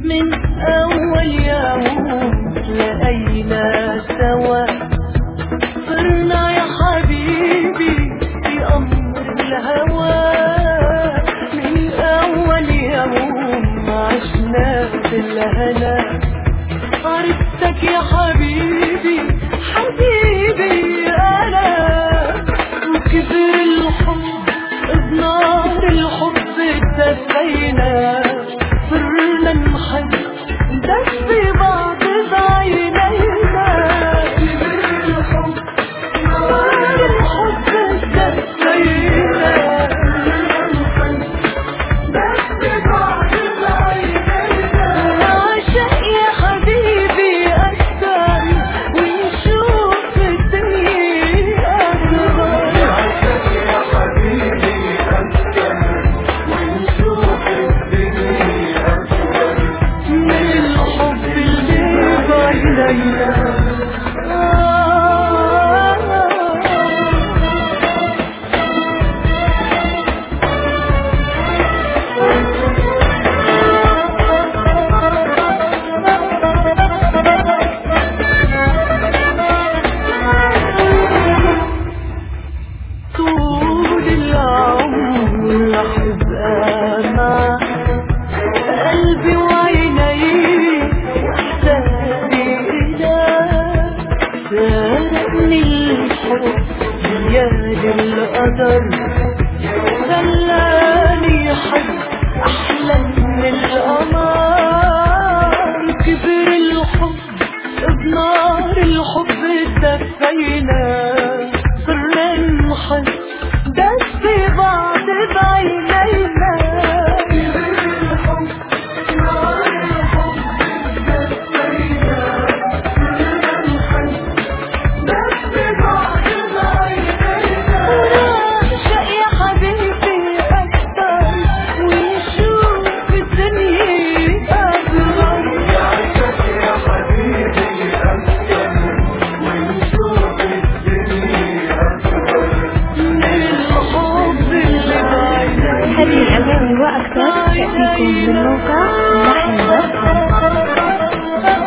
من أول يوم لقينا سوا صرنا يا حبيبي في أمر الهوى من أول يوم عشنا في الهنا عرفتك يا حبيبي حبيبي أنا وكبر الحب بنار الحب اتدفينا صرنا نحب ندفي بعض بعينينا كبر الحب نار الحب اتدفينا نعشق يا حبيبي أكثر ونشوف الدنيا أكبر من الحب اللي بعينينا طول العمر راح ابقى معك قلبي وعيني واحساسي إليك سرقني الحب ليالي القدر خلاني حب أحلى من القمر كبر الحب بنار الحب دفينا صرنا نحب دفي بعض بعينينا ونعشق يا حبيبي أكتر ونشوف الدنيا أكبر من الحب اللي بعينينا هذه الأغاني وأكثر تأتيكم من موقع لحن بس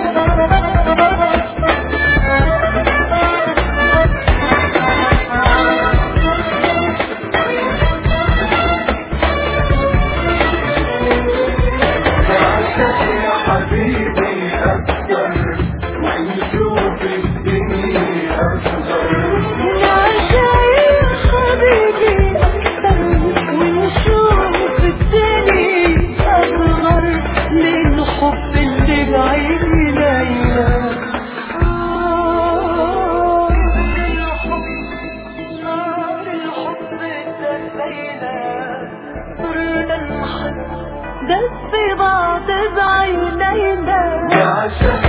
نعشق يا حبيبي أكتر ونشوف الدنيا أصغر من حب اللي بعينينا نار الحب دفينا صرنا نحب دفي بعض بعينينا